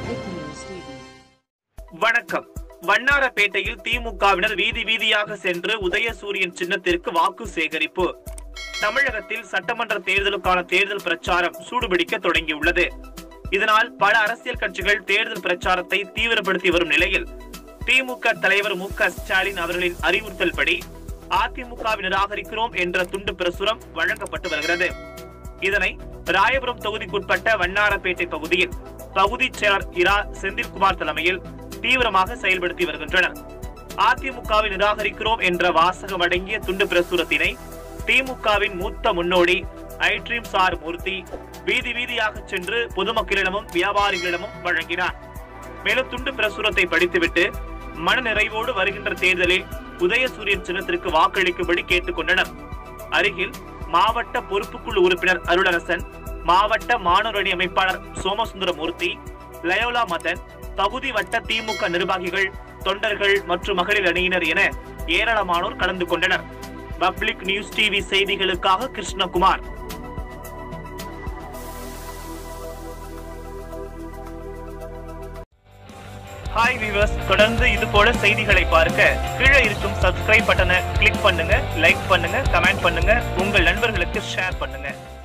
Vic News TV. வணக்கம் வண்ணாரப்பேட்டையில் திமுகவினர் வீதி வீதியாக சென்று உதயசூரியன் சின்னத்திற்கு வாக்கு சேகரிப்பு தமிழகத்தில் சட்டமன்ற தேர்தலுக்கான தேர்தல் பிரச்சாரம் சூடுபிடிக்க தொடங்கியுள்ளது இதனால் பல அரசியல் கட்சிகள் தேர்தல் பிரச்சாரத்தை தீவிரப்படுத்தி வரும் நிலையில் திமுக தலைவர் மு க ஸ்டாலின் அவர்களின் அறிவுறுத்தல்படி அதிமுகவை நிராகரிக்கிறோம் என்ற துண்டு பிரசுரம் வழங்கப்பட்டு வருகிறது இதனை ராயபுரம் தொகுதிக்குட்பட்ட வண்ணாரப்பேட்டை பகுதியில் பகுதி செயலர் இரா செந்தில்குமார் தலைமையில் தீவிரமாக செயல்படுத்தி வருகின்றனர் அதிமுகவை நிராகரிக்கிறோம் என்ற வாசகம் அடங்கிய துண்டு பிரசுரத்தினை திமுகவின் மூத்த முன்னோடி ஐட்ரீம் சார் மூர்த்தி வீதி வீதியாக சென்று பொதுமக்களிடமும் வியாபாரிகளிடமும் வழங்கினார் மேலும் துண்டு பிரசுரத்தை படித்துவிட்டு மன நிறைவோடு வருகின்ற தேர்தலில் உதயசூரியன் சின்னத்திற்கு வாக்களிக்கும்படி கேட்டுக்கொண்டனர் அருகில் மாவட்ட பொறுப்புக்குழு உறுப்பினர் அருளரசன் மாவட்ட மாணவர் அணி அமைப்பாளர் சோமசுந்தரமூர்த்தி லயோலா மதன் பகுதி வட்ட திமுக நிர்வாகிகள் தொண்டர்கள் மற்றும் மகளிர் அணியினர் என ஏராளமானோர் கலந்து கொண்டனர் பப்ளிக் நியூஸ் டிவி செய்திகளுக்காக கிருஷ்ணகுமார் ஹாய் வீவர்ஸ் தொடர்ந்து இது போல செய்திகளை பார்க்க கீழே இருக்கும் சப்ஸ்கிரைப் பட்டனை கிளிக் பண்ணுங்க லைக் பண்ணுங்க கமெண்ட் பண்ணுங்க உங்கள் நண்பர்களுக்கு ஷேர் பண்ணுங்க